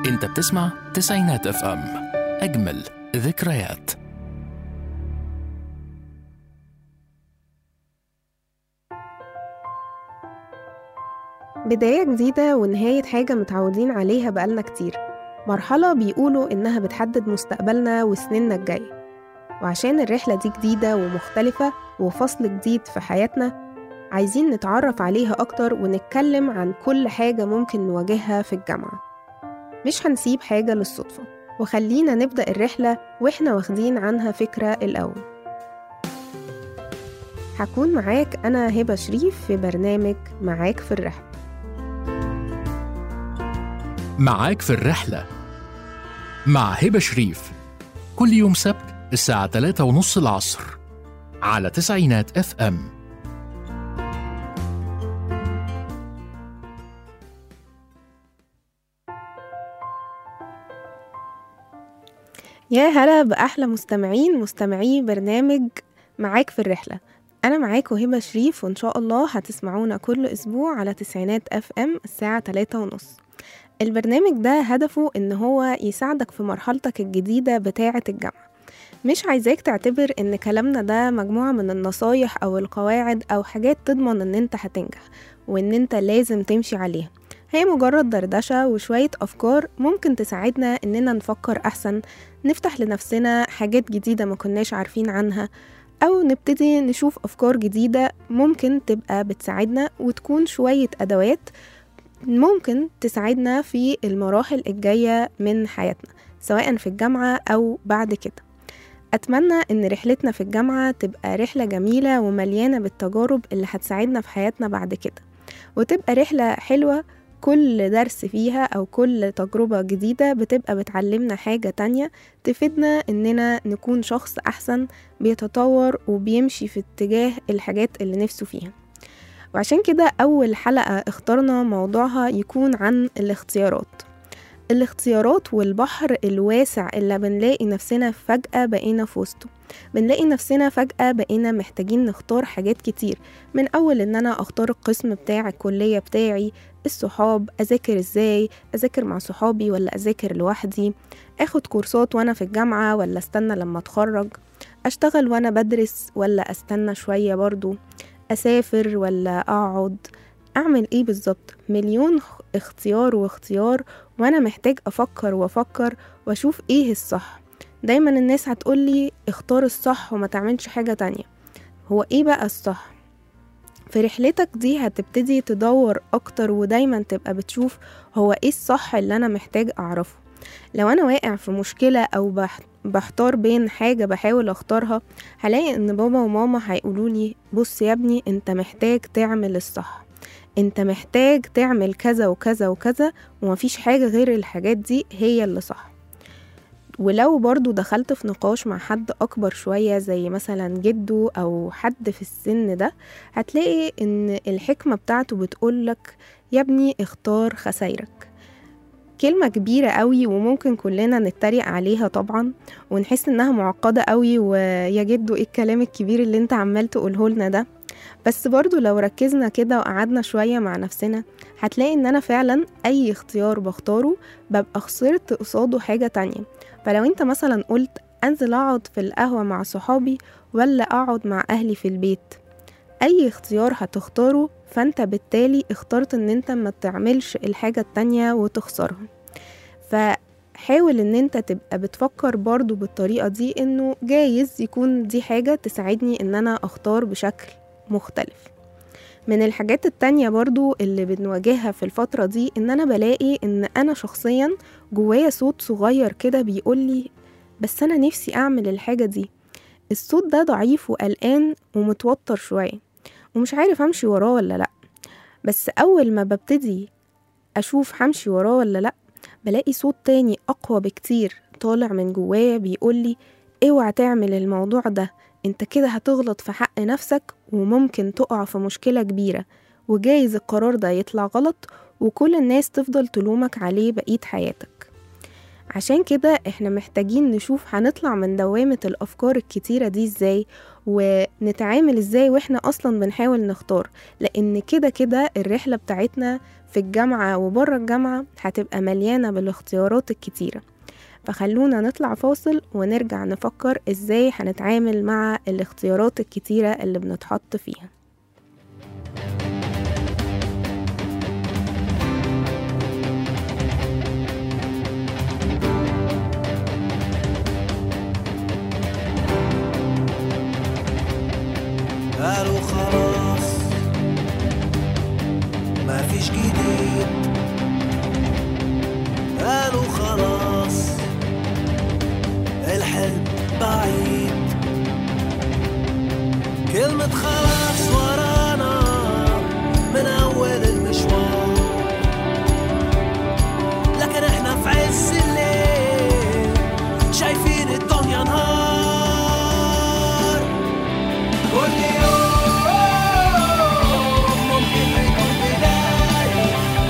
انت بتسمع تسعينات اف ام اجمل ذكريات بداية جديدة ونهاية حاجة متعودين عليها بقالنا كتير مرحلة بيقولوا إنها بتحدد مستقبلنا وسنيننا الجاية وعشان الرحلة دي جديدة ومختلفة وفصل جديد في حياتنا عايزين نتعرف عليها أكتر ونتكلم عن كل حاجة ممكن نواجهها في الجامعة مش هنسيب حاجة للصدفة وخلينا نبدأ الرحلة وإحنا واخدين عنها فكرة الأول هكون معاك أنا هبة شريف في برنامج معاك في الرحلة معاك في الرحلة مع هبة شريف كل يوم سبت الساعة 3 ونص العصر على تسعينات اف ام يا هلا بأحلى مستمعين مستمعي برنامج معاك في الرحلة أنا معاكم هبة شريف وإن شاء الله هتسمعونا كل أسبوع على تسعينات أف أم الساعة تلاتة ونص البرنامج ده هدفه إن هو يساعدك في مرحلتك الجديدة بتاعة الجامعة مش عايزاك تعتبر إن كلامنا ده مجموعة من النصايح أو القواعد أو حاجات تضمن إن أنت هتنجح وإن أنت لازم تمشي عليها هي مجرد دردشة وشوية أفكار ممكن تساعدنا إننا نفكر أحسن نفتح لنفسنا حاجات جديدة ما كناش عارفين عنها أو نبتدي نشوف أفكار جديدة ممكن تبقى بتساعدنا وتكون شوية أدوات ممكن تساعدنا في المراحل الجاية من حياتنا سواء في الجامعة أو بعد كده أتمنى إن رحلتنا في الجامعة تبقى رحلة جميلة ومليانة بالتجارب اللي هتساعدنا في حياتنا بعد كده وتبقى رحلة حلوة كل درس فيها أو كل تجربة جديدة بتبقى بتعلمنا حاجة تانية تفيدنا إننا نكون شخص أحسن بيتطور وبيمشي في اتجاه الحاجات اللي نفسه فيها وعشان كده أول حلقة اخترنا موضوعها يكون عن الاختيارات الاختيارات والبحر الواسع اللي بنلاقي نفسنا فجأة بقينا في وسطه بنلاقي نفسنا فجأة بقينا محتاجين نختار حاجات كتير من أول إن أنا أختار القسم بتاع الكلية بتاعي الصحاب أذاكر إزاي أذاكر مع صحابي ولا أذاكر لوحدي أخد كورسات وأنا في الجامعة ولا استنى لما أتخرج أشتغل وأنا بدرس ولا أستنى شوية برضو أسافر ولا أقعد أعمل إيه بالظبط مليون اختيار واختيار وأنا محتاج أفكر وأفكر وأشوف إيه الصح دايما الناس هتقولي اختار الصح وما تعملش حاجة تانية هو إيه بقى الصح؟ في رحلتك دي هتبتدي تدور أكتر ودايما تبقى بتشوف هو إيه الصح اللي أنا محتاج أعرفه لو أنا واقع في مشكلة أو بح- بحتار بين حاجة بحاول أختارها هلاقي إن بابا وماما هيقولولي بص يا ابني أنت محتاج تعمل الصح أنت محتاج تعمل كذا وكذا وكذا ومفيش حاجة غير الحاجات دي هي اللي صح ولو برضو دخلت في نقاش مع حد أكبر شوية زي مثلا جده أو حد في السن ده هتلاقي إن الحكمة بتاعته بتقولك يا ابني اختار خسايرك كلمة كبيرة قوي وممكن كلنا نتريق عليها طبعا ونحس إنها معقدة قوي ويا جدو إيه الكلام الكبير اللي انت عمال تقوله لنا ده بس برضو لو ركزنا كده وقعدنا شوية مع نفسنا هتلاقي إن أنا فعلا أي اختيار بختاره ببقى خسرت قصاده حاجة تانية فلو انت مثلا قلت انزل اقعد في القهوة مع صحابي ولا اقعد مع اهلي في البيت اي اختيار هتختاره فانت بالتالي اخترت ان انت ما تعملش الحاجة التانية وتخسرها فحاول ان انت تبقى بتفكر برضو بالطريقة دي انه جايز يكون دي حاجة تساعدني ان انا اختار بشكل مختلف من الحاجات التانية برضو اللي بنواجهها في الفترة دي ان انا بلاقي ان انا شخصيا جوايا صوت صغير كده بيقولي بس أنا نفسي أعمل الحاجة دي الصوت ده ضعيف وقلقان ومتوتر شوية ومش عارف أمشي وراه ولا لأ بس أول ما ببتدي أشوف همشي وراه ولا لأ بلاقي صوت تاني أقوى بكتير طالع من جوايا بيقولي اوعى تعمل الموضوع ده انت كده هتغلط في حق نفسك وممكن تقع في مشكلة كبيرة وجايز القرار ده يطلع غلط وكل الناس تفضل تلومك عليه بقية حياتك عشان كده احنا محتاجين نشوف هنطلع من دوامة الأفكار الكتيرة دي ازاي ونتعامل ازاي واحنا اصلا بنحاول نختار لان كده كده الرحلة بتاعتنا في الجامعة وبره الجامعة هتبقى مليانة بالاختيارات الكتيرة فخلونا نطلع فاصل ونرجع نفكر ازاي هنتعامل مع الاختيارات الكتيرة اللي بنتحط فيها قالوا خلاص ما فيش جديد قالوا خلاص الحلم بعيد كلمة خلاص ورانا من أول المشوار لكن احنا في عز الليل شايفين الدنيا نهار كل يوم ممكن يكون بداية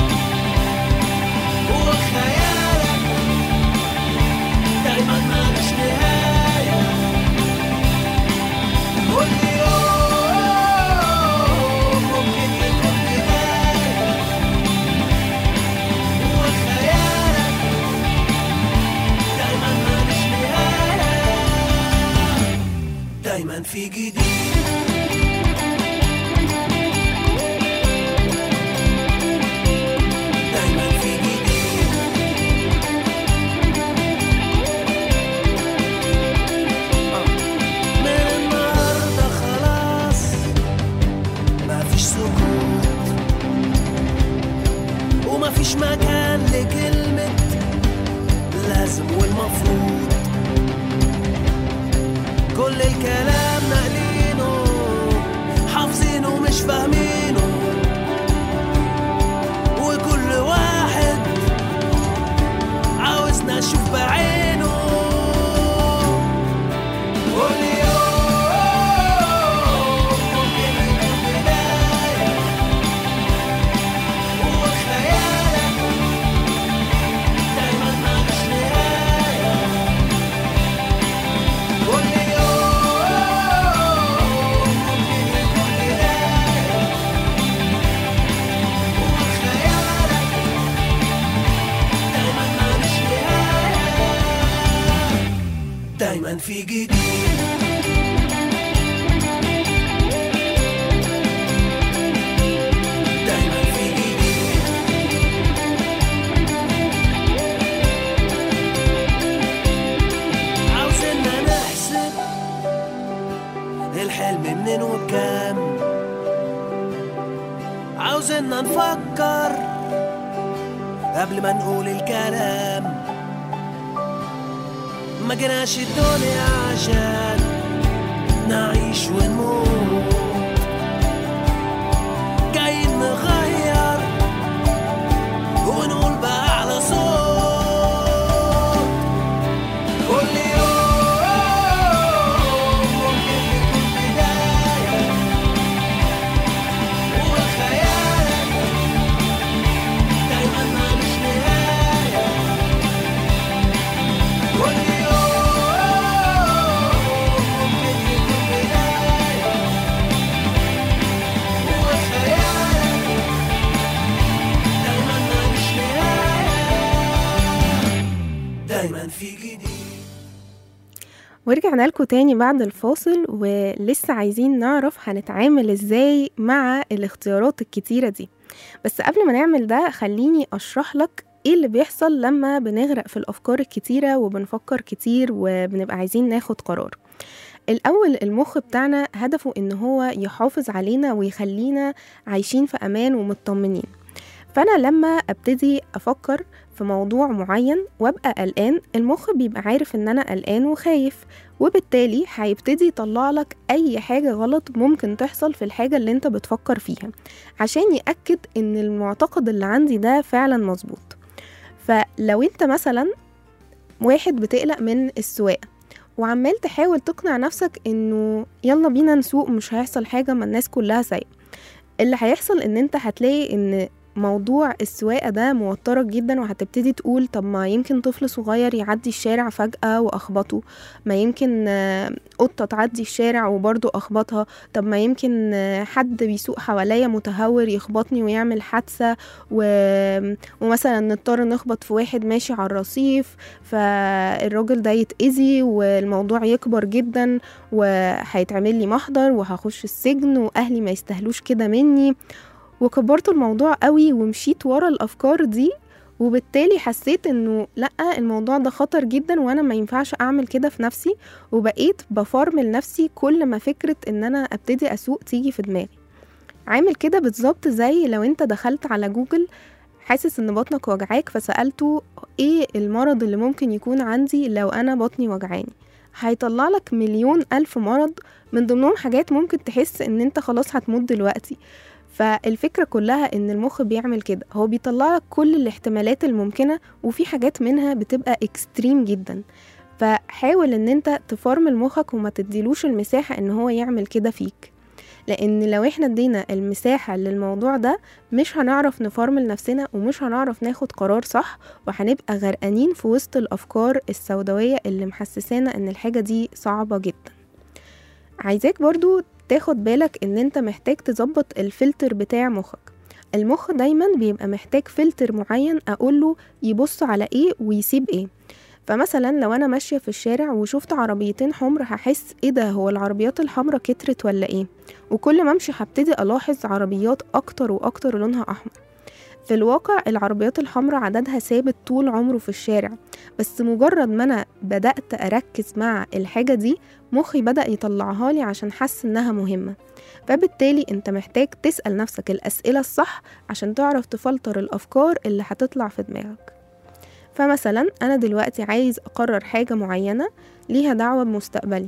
وخيالك دايما مالوش نهاية كل يوم ممكن يكون بداية وخيالك دايما مالوش نهاية دايما في جديد دايما في جديد من النهارده خلاص ما فيش سكوت وما فيش مكان لكلمة لازم والمفروض كل الكلام ناقلينه حافظينه مش فاهمينه وكل واحد عاوزنا نشوف بعينه كل يوم ممكن يكون بداية وخيالك دايما مالوش نهاية كل يوم ممكن يكون بداية وخيالك دايما مالوش نهاية دايما في جديد دايما في جديد عاوزنا نحسب الحلم منين وبكام عاوزنا نفكر قبل ما نقول الكلام ما جيناش الدنيا عشان نعيش ونموت جايين نغير ونقول بأعلى صوت كل يوم ممكن يكون بداية وخيالك دايما مالوش نهاية كل يوم ممكن يكون بداية وخيالك دايما مالوش نهاية دايما في جديد ورجعنا لكم تاني بعد الفاصل ولسه عايزين نعرف هنتعامل ازاي مع الاختيارات الكتيرة دي بس قبل ما نعمل ده خليني اشرح لك ايه اللي بيحصل لما بنغرق في الافكار الكتيرة وبنفكر كتير وبنبقى عايزين ناخد قرار الأول المخ بتاعنا هدفه إن هو يحافظ علينا ويخلينا عايشين في أمان ومطمنين فأنا لما أبتدي أفكر في موضوع معين وأبقى قلقان المخ بيبقى عارف إن أنا قلقان وخايف وبالتالي هيبتدي يطلع لك أي حاجة غلط ممكن تحصل في الحاجة اللي أنت بتفكر فيها عشان يأكد إن المعتقد اللي عندي ده فعلا مظبوط فلو أنت مثلا واحد بتقلق من السواقة وعمال تحاول تقنع نفسك انه يلا بينا نسوق مش هيحصل حاجة ما الناس كلها سايقة اللي هيحصل ان انت هتلاقي ان موضوع السواقة ده موترك جدا وهتبتدي تقول طب ما يمكن طفل صغير يعدي الشارع فجأة وأخبطه ما يمكن آه، قطة تعدي الشارع وبرضه أخبطها طب ما يمكن آه، حد بيسوق حواليا متهور يخبطني ويعمل حادثة و... ومثلا نضطر نخبط في واحد ماشي على الرصيف فالراجل ده يتأذي والموضوع يكبر جدا وهيتعمل لي محضر وهخش السجن وأهلي ما يستاهلوش كده مني وكبرت الموضوع قوي ومشيت ورا الأفكار دي وبالتالي حسيت انه لا الموضوع ده خطر جدا وانا ما ينفعش اعمل كده في نفسي وبقيت بفرمل نفسي كل ما فكرة ان انا ابتدي اسوق تيجي في دماغي عامل كده بالظبط زي لو انت دخلت على جوجل حاسس ان بطنك وجعاك فسألته ايه المرض اللي ممكن يكون عندي لو انا بطني وجعاني هيطلع لك مليون ألف مرض من ضمنهم حاجات ممكن تحس ان انت خلاص هتموت دلوقتي فالفكرة كلها ان المخ بيعمل كده هو بيطلع لك كل الاحتمالات الممكنة وفي حاجات منها بتبقى اكستريم جدا فحاول ان انت تفرمل مخك وما تديلوش المساحة ان هو يعمل كده فيك لان لو احنا ادينا المساحة للموضوع ده مش هنعرف نفرمل نفسنا ومش هنعرف ناخد قرار صح وهنبقى غرقانين في وسط الافكار السوداوية اللي محسسانا ان الحاجة دي صعبة جدا عايزاك برضو تاخد بالك ان انت محتاج تظبط الفلتر بتاع مخك المخ دايما بيبقى محتاج فلتر معين اقوله يبص على ايه ويسيب ايه فمثلا لو انا ماشيه في الشارع وشفت عربيتين حمر هحس ايه ده هو العربيات الحمرا كترت ولا ايه وكل ما امشي هبتدي الاحظ عربيات اكتر واكتر لونها احمر في الواقع العربيات الحمراء عددها ثابت طول عمره في الشارع بس مجرد ما انا بدأت أركز مع الحاجة دي مخي بدأ يطلعها لي عشان حس إنها مهمة فبالتالي انت محتاج تسأل نفسك الأسئلة الصح عشان تعرف تفلتر الأفكار اللي هتطلع في دماغك فمثلا أنا دلوقتي عايز أقرر حاجة معينة ليها دعوة بمستقبلي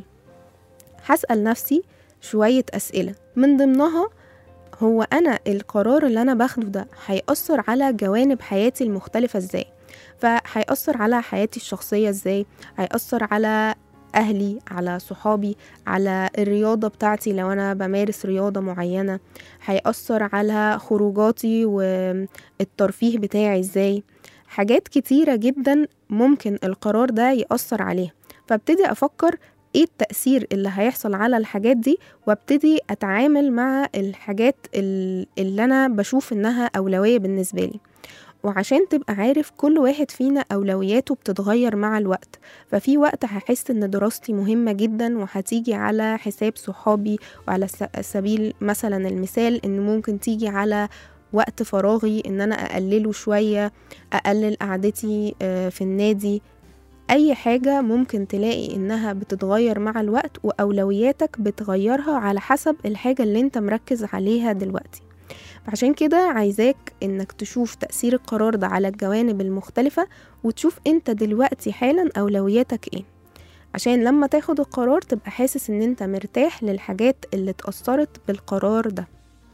هسأل نفسي شوية أسئلة من ضمنها هو أنا القرار اللي أنا باخده ده هيأثر على جوانب حياتي المختلفة ازاي فهيأثر على حياتي الشخصية ازاي هيأثر على أهلي على صحابي على الرياضة بتاعتي لو أنا بمارس رياضة معينة هيأثر على خروجاتي والترفيه بتاعي ازاي حاجات كتيرة جدا ممكن القرار ده يأثر عليها فابتدي أفكر ايه التأثير اللي هيحصل على الحاجات دي وابتدي أتعامل مع الحاجات ال- اللي أنا بشوف إنها أولوية بالنسبة لي وعشان تبقى عارف كل واحد فينا أولوياته بتتغير مع الوقت ففي وقت هحس إن دراستي مهمة جدا وهتيجي على حساب صحابي وعلى س- سبيل مثلا المثال إن ممكن تيجي على وقت فراغي إن أنا أقلله شوية أقلل قعدتي آه، في النادي أي حاجة ممكن تلاقي إنها بتتغير مع الوقت وأولوياتك بتغيرها على حسب الحاجة اللي انت مركز عليها دلوقتي فعشان كده عايزاك إنك تشوف تأثير القرار ده على الجوانب المختلفة وتشوف انت دلوقتي حالا أولوياتك ايه عشان لما تاخد القرار تبقى حاسس ان انت مرتاح للحاجات اللي اتأثرت بالقرار ده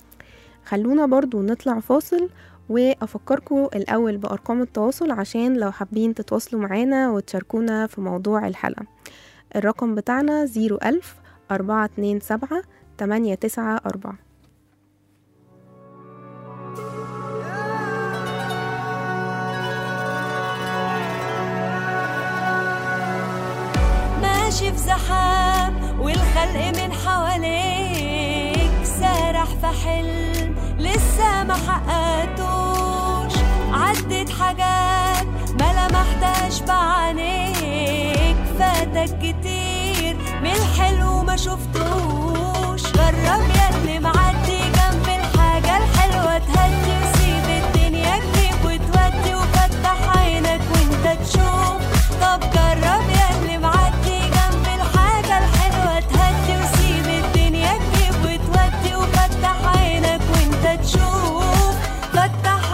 خلونا برضو نطلع فاصل وأفكركم الأول بأرقام التواصل عشان لو حابين تتواصلوا معانا وتشاركونا في موضوع الحلقة الرقم بتاعنا زيرو ألف أربعة اتنين سبعة تمانية تسعة أربعة ماشي في زحام والخلق من حواليك سارح في حلم لسه ما حققتوش عدت حاجات ما لمحتهاش بعينيك فاتك كتير من الحلو ما شفتوش جرب ياللي معدي جنب الحاجة الحلوة تهدي وسيب الدنيا تجيب وتودي وفتح عينك وانت تشوف طب جرب ياللي معدي جنب الحاجة الحلوة تهدي وسيب الدنيا تجيب وتودي وفتح عينك وانت تشوف فتح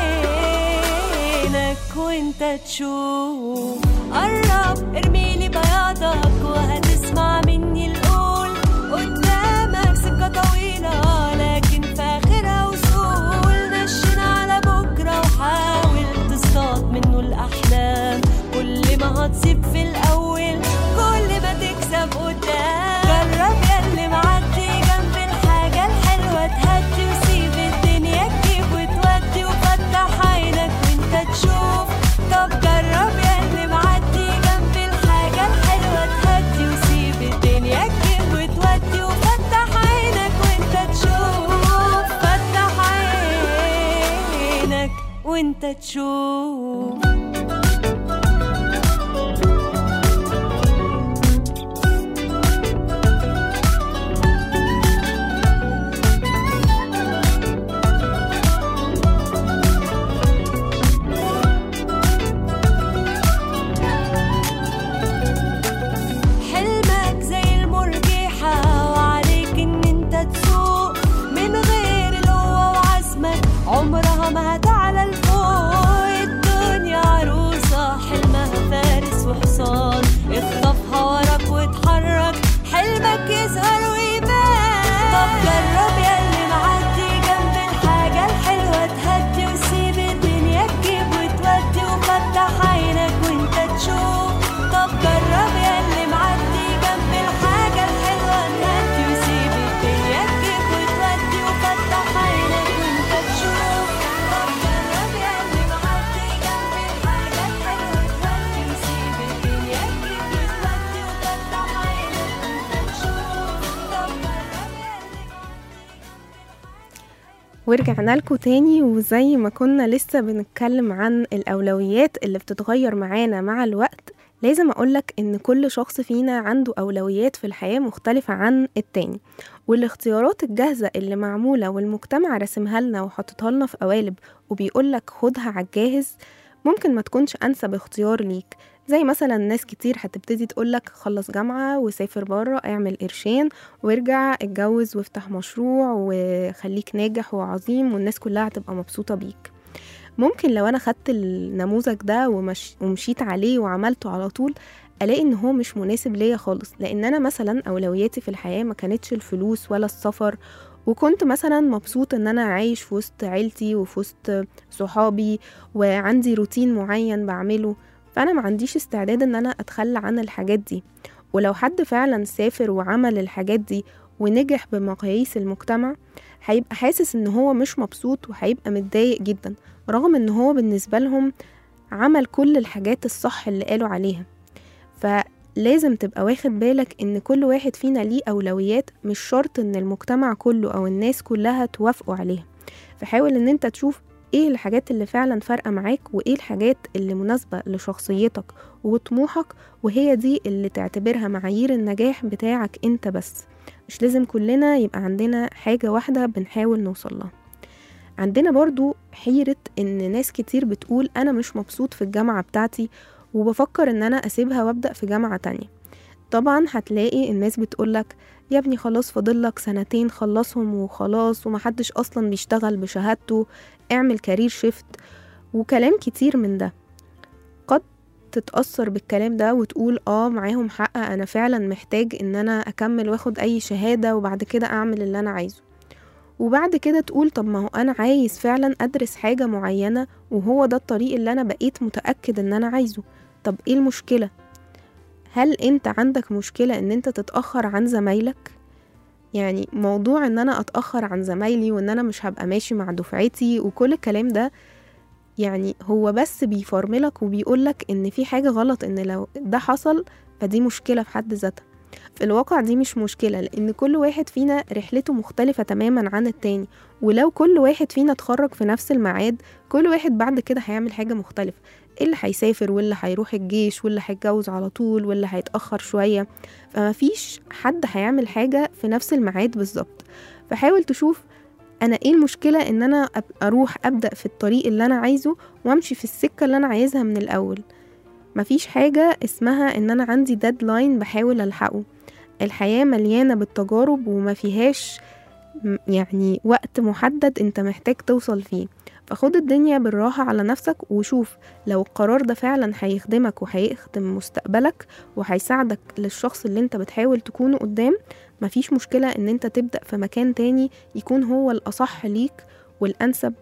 عينك وانت تشوف قرب ارميلي بياضك وهتسمع مني القول قدامك سكة طويلة لكن في آخرها وصول نشن على بكرة وحاول تصطاد منه الأحلام كل ما هتصيب في الأول كل ما تكسب قدام جرب ياللي معدي جنب الحاجة الحلوة تهدي وسيب الدنيا تجيب وتودي وانت تشوف حلمك زي المرجحة وعليك ان انت تسوق من غير القوة وعزمك عمرها ما هتعلى لفوق الدنيا عروسة حلمها فارس وحصان اخطفها وراك واتحرك حلمك يظهر ويبان طب جرب ياللي معدي جنب الحاجة الحلوة تهدي وسيب الدنيا تجيب وتودي وفتح عينك وانت تشوف طب جرب ياللي معدي جنب الحاجة الحلوة تهدي وسيب الدنيا تجيب وتودي وفتح عينك وانت تشوف طب جرب ياللي معدي جنب الحاجة الحلوة تهدي وسيب الدنيا تجيب وتودي وفتح عينك وانت تشوف طب جرب ياللي ورجعنا لكم تاني وزي ما كنا لسه بنتكلم عن الأولويات اللي بتتغير معانا مع الوقت لازم أقولك إن كل شخص فينا عنده أولويات في الحياة مختلفة عن التاني والاختيارات الجاهزة اللي معمولة والمجتمع رسمها لنا وحطتها لنا في قوالب وبيقولك خدها على الجاهز ممكن ما تكونش أنسب اختيار ليك زي مثلا ناس كتير هتبتدي تقولك خلص جامعة وسافر برا اعمل قرشين وارجع اتجوز وافتح مشروع وخليك ناجح وعظيم والناس كلها هتبقى مبسوطة بيك ممكن لو انا خدت النموذج ده ومش ومشيت عليه وعملته على طول الاقي ان هو مش مناسب ليا خالص لان انا مثلا اولوياتي في الحياة ما كانتش الفلوس ولا السفر وكنت مثلا مبسوط ان انا عايش في وسط عيلتي وفي وسط صحابي وعندي روتين معين بعمله فانا ما عنديش استعداد ان انا اتخلى عن الحاجات دي ولو حد فعلا سافر وعمل الحاجات دي ونجح بمقاييس المجتمع هيبقى حاسس ان هو مش مبسوط وهيبقى متضايق جدا رغم ان هو بالنسبة لهم عمل كل الحاجات الصح اللي قالوا عليها فلازم تبقى واخد بالك ان كل واحد فينا ليه اولويات مش شرط ان المجتمع كله او الناس كلها توافقوا عليها فحاول ان انت تشوف ايه الحاجات اللي فعلا فارقة معاك وايه الحاجات اللي مناسبة لشخصيتك وطموحك وهي دي اللي تعتبرها معايير النجاح بتاعك انت بس مش لازم كلنا يبقى عندنا حاجة واحدة بنحاول نوصل لها عندنا برضو حيرة ان ناس كتير بتقول انا مش مبسوط في الجامعة بتاعتي وبفكر ان انا اسيبها وابدأ في جامعة تانية طبعا هتلاقي الناس بتقولك يا ابني خلاص فاضلك سنتين خلصهم وخلاص ومحدش اصلا بيشتغل بشهادته اعمل كارير شيفت وكلام كتير من ده قد تتأثر بالكلام ده وتقول اه معاهم حق انا فعلا محتاج ان انا اكمل واخد اي شهادة وبعد كده اعمل اللي انا عايزه وبعد كده تقول طب ما هو انا عايز فعلا ادرس حاجة معينة وهو ده الطريق اللي انا بقيت متأكد ان انا عايزه طب ايه المشكلة هل انت عندك مشكلة ان انت تتأخر عن زمايلك يعني موضوع ان انا اتأخر عن زمايلي وان انا مش هبقى ماشي مع دفعتي وكل الكلام ده يعني هو بس بيفرملك وبيقولك ان في حاجة غلط ان لو ده حصل فدي مشكلة في حد ذاتها في الواقع دي مش مشكلة لأن كل واحد فينا رحلته مختلفة تماما عن التاني ولو كل واحد فينا اتخرج في نفس الميعاد كل واحد بعد كده هيعمل حاجة مختلفة اللي هيسافر واللي هيروح الجيش واللي هيتجوز على طول واللي هيتأخر شوية فمفيش حد هيعمل حاجة في نفس الميعاد بالظبط فحاول تشوف انا ايه المشكلة ان انا أب- اروح ابدأ في الطريق اللي انا عايزه وامشي في السكة اللي انا عايزها من الاول مفيش حاجة اسمها ان انا عندي ديدلاين بحاول الحقه الحياة مليانة بالتجارب وما فيهاش م- يعني وقت محدد انت محتاج توصل فيه فخد الدنيا بالراحة على نفسك وشوف لو القرار ده فعلا هيخدمك وهيخدم مستقبلك وهيساعدك للشخص اللي انت بتحاول تكونه قدام مفيش مشكلة ان انت تبدأ في مكان تاني يكون هو الأصح ليك والأنسب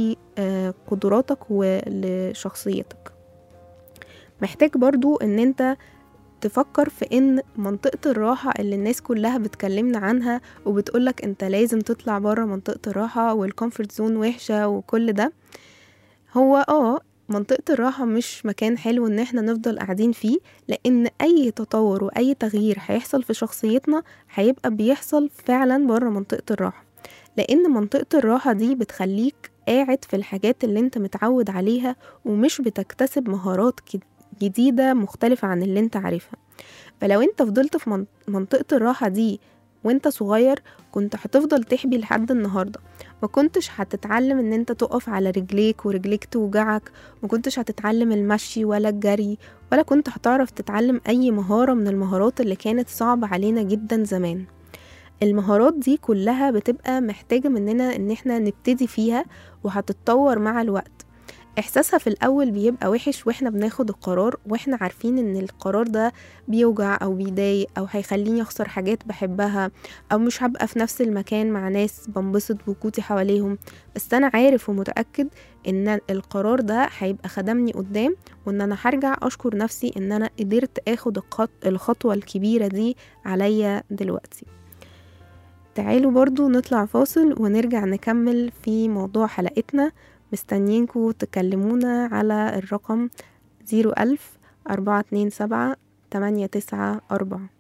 لقدراتك ولشخصيتك محتاج برضو ان انت تفكر في ان منطقة الراحة اللي الناس كلها بتكلمنا عنها وبتقولك انت لازم تطلع برا منطقة الراحة والكومفورت زون وحشة وكل ده هو اه منطقة الراحة مش مكان حلو ان احنا نفضل قاعدين فيه لان اي تطور واي تغيير هيحصل في شخصيتنا هيبقى بيحصل فعلا بره منطقة الراحة لان منطقة الراحة دي بتخليك قاعد في الحاجات اللي انت متعود عليها ومش بتكتسب مهارات كد- جديدة مختلفة عن اللي انت عارفها فلو انت فضلت في من- منطقة الراحة دي وانت صغير كنت هتفضل تحبي لحد النهاردة ما كنتش هتتعلم ان انت تقف على رجليك ورجليك توجعك ما كنتش هتتعلم المشي ولا الجري ولا كنت هتعرف تتعلم اي مهارة من المهارات اللي كانت صعبة علينا جدا زمان المهارات دي كلها بتبقى محتاجة مننا ان احنا نبتدي فيها وهتتطور مع الوقت احساسها في الاول بيبقى وحش واحنا بناخد القرار واحنا عارفين ان القرار ده بيوجع او بيضايق او هيخليني اخسر حاجات بحبها او مش هبقى في نفس المكان مع ناس بنبسط بوجودي حواليهم بس انا عارف ومتاكد ان القرار ده هيبقى خدمني قدام وان انا هرجع اشكر نفسي ان انا قدرت اخد الخط- الخطوه الكبيره دي عليا دلوقتي تعالوا برضو نطلع فاصل ونرجع نكمل في موضوع حلقتنا مستنيينكوا تكلمونا على الرقم زيرو ألف أربعة اتنين سبعة تمانية تسعة أربعة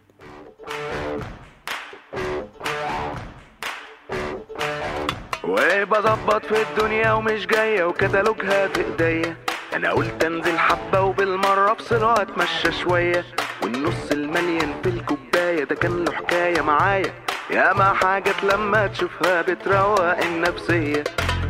وبظبط في الدنيا ومش جاية وكتالوجها في ايديا انا قلت انزل حبة وبالمرة افصل واتمشى شوية والنص المليان في الكوباية ده كان له حكاية معايا ياما حاجات لما تشوفها بتروق النفسية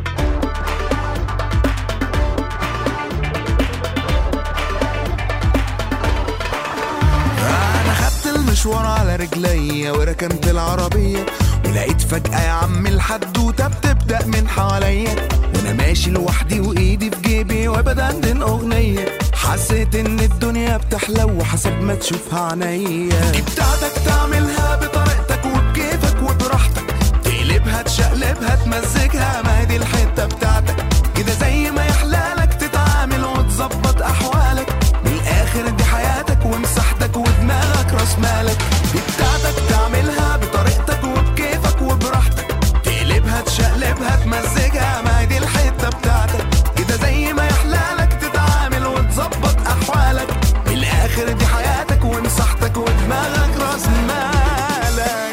انا خدت المشوار على رجليا وركنت العربية ولقيت فجأة يا عم الحدوتة بتبدأ من حواليا وانا ماشي لوحدي وايدي في جيبي وبدندن اغنية حسيت ان الدنيا بتحلو وحسب ما تشوفها عينيا دي بتاعتك تعملها بطريقتك وبكيفك وبراحتك تقلبها تشقلبها تمزجها ما هي دي الحتة بتاعتك كده زي ما يحلالك تتعامل وتظبط احوالك من الاخر دي حياتك ومساحتك ودماغك راس مالك دي بتاعتك تعملها بطريقتك وبكيفك وبراحتك تقلبها تشقلبها تمزجها ما هي دي الحته بتاعتك كده زي ما يحلالك تتعامل وتظبط احوالك من الاخر دي حياتك ومساحتك ودماغك راس مالك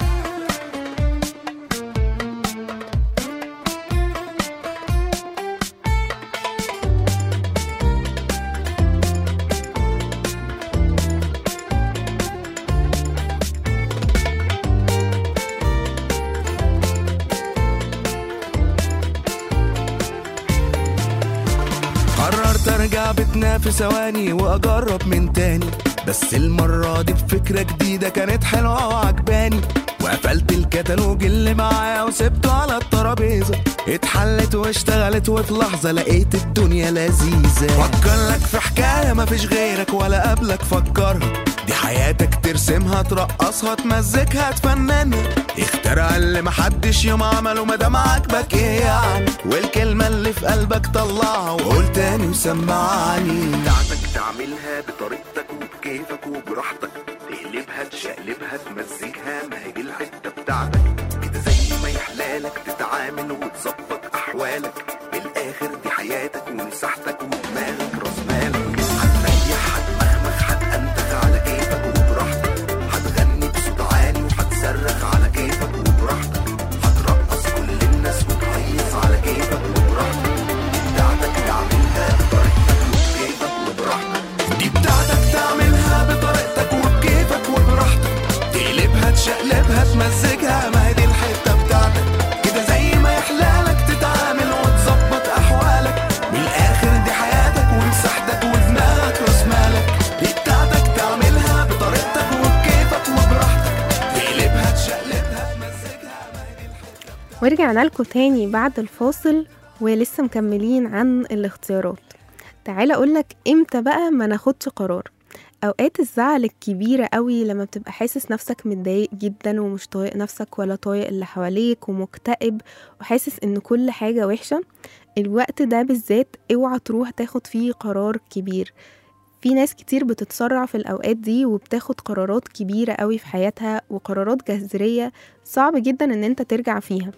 قررت ارجع بيتنا في ثواني واجرب من تاني بس المرة دي بفكرة جديدة كانت حلوة وعجباني وقفلت الكتالوج اللي معايا وسبته على الترابيزة اتحلت واشتغلت وفي لحظة لقيت الدنيا لذيذة فكر لك في حكاية مفيش غيرك ولا قبلك فكرها دي حياتك ترسمها ترقصها تمزجها تفننها اخترع اللي محدش يوم عمله مادام عاجبك ايه يعني والكلمة اللي في قلبك طلعها وقول تاني وسمعني بتاعتك تعملها بطريقتك وبكيفك وبراحتك تقلبها تشقلبها تمزجها ما هي دي الحته بتاعتك كده زي ما يحلالك تتعامل وتظبط احوالك بالاخر دي حياتك ومساحتك ودماغك راس مالك هتريح هتمخمخ هتأنتخ على كيفك وبراحتك هتغني بصوت عالي وهتصرخ على كيفك وبراحتك هترقص كل الناس وتهيص على كيفك وبراحتك بتاعتك تعملها بطريقتك وبكيفك وبراحتك دي بتاعتك تعملها بطريقتك وبكيفك وبراحتك تقلبها تشقلبها تمزجها ما هي دي الحتة بتاعتك كده زي ما يحلالك تتعامل وتظبط أحوالك من الآخر دي حياتك ومساحتك ودماغك راس مالك دي بتاعتك تعملها بطريقتك وبكيفك وبراحتك تقلبها تشقلبها تمزجها ما هي دي الحتة ورجعنا لكم تاني بعد الفاصل ولسه مكملين عن الاختيارات تعالى اقولك امتى بقى ما ناخدش قرار اوقات الزعل الكبيرة قوي لما بتبقى حاسس نفسك متضايق جدا ومش طايق نفسك ولا طايق اللي حواليك ومكتئب وحاسس ان كل حاجة وحشة الوقت ده بالذات اوعى تروح تاخد فيه قرار كبير في ناس كتير بتتسرع في الأوقات دي وبتاخد قرارات كبيرة قوي في حياتها وقرارات جذرية صعب جدا ان انت ترجع فيها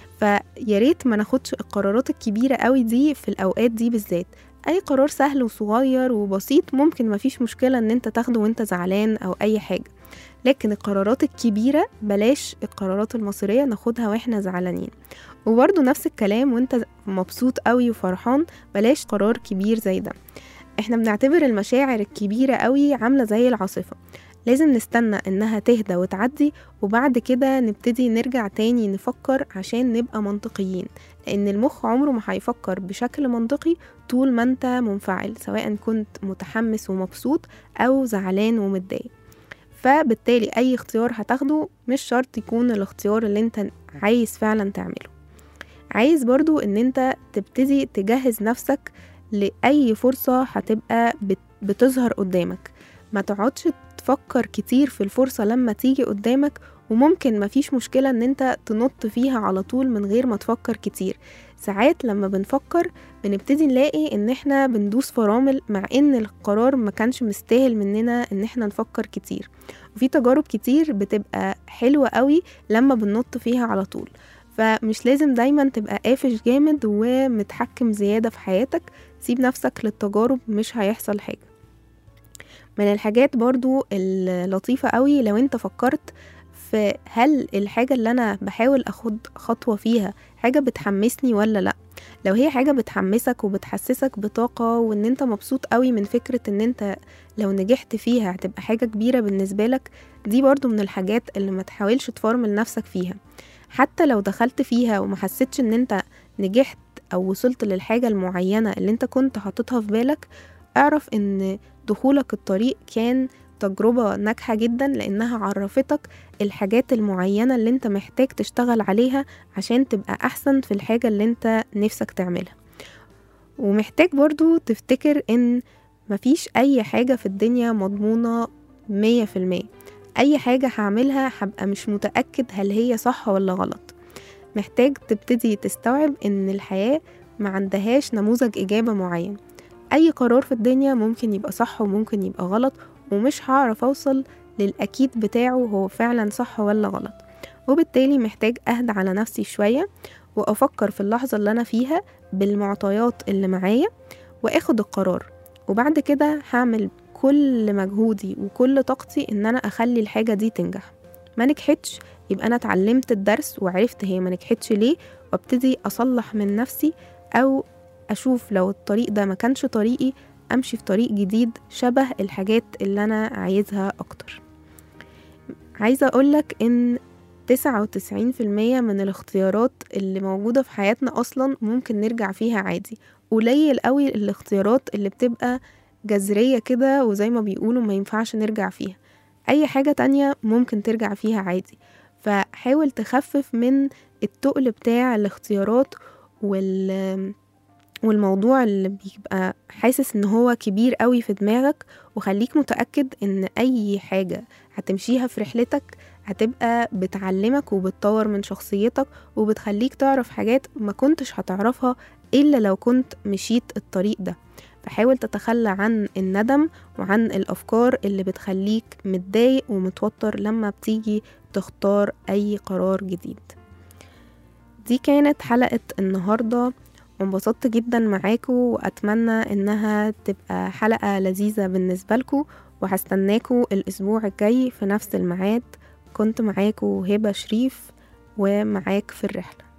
فيا ريت ما ناخدش القرارات الكبيرة قوي دي في الأوقات دي بالذات أي قرار سهل وصغير وبسيط ممكن مفيش مشكلة ان انت تاخده وانت زعلان أو أي حاجة لكن القرارات الكبيرة بلاش القرارات المصيرية ناخدها واحنا زعلانين وبرضه نفس الكلام وانت مبسوط قوي وفرحان بلاش قرار كبير زي ده احنا بنعتبر المشاعر الكبيرة قوي عاملة زي العاصفة لازم نستنى انها تهدى وتعدي وبعد كده نبتدي نرجع تاني نفكر عشان نبقى منطقيين لان المخ عمره ما هيفكر بشكل منطقي طول ما انت منفعل سواء كنت متحمس ومبسوط او زعلان ومتضايق فبالتالي اي اختيار هتاخده مش شرط يكون الاختيار اللي انت عايز فعلا تعمله عايز برضو ان انت تبتدي تجهز نفسك لأي فرصة هتبقى بت- بتظهر قدامك ما تقعدش تفكر كتير في الفرصة لما تيجي قدامك وممكن مفيش مشكلة ان انت تنط فيها على طول من غير ما تفكر كتير ساعات لما بنفكر بنبتدي نلاقي ان احنا بندوس فرامل مع ان القرار ما كانش مستاهل مننا ان احنا نفكر كتير وفي تجارب كتير بتبقى حلوة قوي لما بننط فيها على طول فمش لازم دايما تبقى قافش جامد ومتحكم زيادة في حياتك سيب نفسك للتجارب مش هيحصل حاجة من الحاجات برضو اللطيفة قوي لو انت فكرت في هل الحاجة اللي أنا بحاول أخد خطوة فيها حاجة بتحمسني ولا لأ لو هي حاجة بتحمسك وبتحسسك بطاقة وان انت مبسوط قوي من فكرة ان انت لو نجحت فيها هتبقى حاجة كبيرة بالنسبة لك دي برضو من الحاجات اللي ما تحاولش تفرمل نفسك فيها حتى لو دخلت فيها وما حسيتش ان انت نجحت او وصلت للحاجة المعينة اللي انت كنت حاططها في بالك اعرف ان دخولك الطريق كان تجربة ناجحة جدا لانها عرفتك الحاجات المعينة اللي انت محتاج تشتغل عليها عشان تبقى احسن في الحاجة اللي انت نفسك تعملها ومحتاج برضو تفتكر ان مفيش اي حاجة في الدنيا مضمونة مية في المية اي حاجة هعملها هبقى مش متأكد هل هي صح ولا غلط محتاج تبتدي تستوعب ان الحياة ما عندهاش نموذج اجابة معين اي قرار في الدنيا ممكن يبقى صح وممكن يبقى غلط ومش هعرف اوصل للاكيد بتاعه هو فعلا صح ولا غلط وبالتالي محتاج اهدى على نفسي شوية وافكر في اللحظة اللي انا فيها بالمعطيات اللي معايا واخد القرار وبعد كده هعمل كل مجهودي وكل طاقتي ان انا اخلي الحاجة دي تنجح ما نجحتش يبقى انا اتعلمت الدرس وعرفت هي ما نجحتش ليه وابتدي اصلح من نفسي او اشوف لو الطريق ده ما كانش طريقي امشي في طريق جديد شبه الحاجات اللي انا عايزها اكتر عايزة اقولك ان تسعة وتسعين في المية من الاختيارات اللي موجودة في حياتنا أصلا ممكن نرجع فيها عادي قليل قوي الاختيارات اللي بتبقى جذرية كده وزي ما بيقولوا ما ينفعش نرجع فيها أي حاجة تانية ممكن ترجع فيها عادي فحاول تخفف من التقل بتاع الاختيارات وال والموضوع اللي بيبقى حاسس ان هو كبير قوي في دماغك وخليك متأكد ان اي حاجة هتمشيها في رحلتك هتبقى بتعلمك وبتطور من شخصيتك وبتخليك تعرف حاجات ما كنتش هتعرفها إلا لو كنت مشيت الطريق ده فحاول تتخلى عن الندم وعن الأفكار اللي بتخليك متضايق ومتوتر لما بتيجي تختار أي قرار جديد دي كانت حلقة النهاردة وانبسطت جدا معاكم وأتمنى إنها تبقى حلقة لذيذة بالنسبة لكم وهستناكم الأسبوع الجاي في نفس الميعاد كنت معاكم هبة شريف ومعاك في الرحلة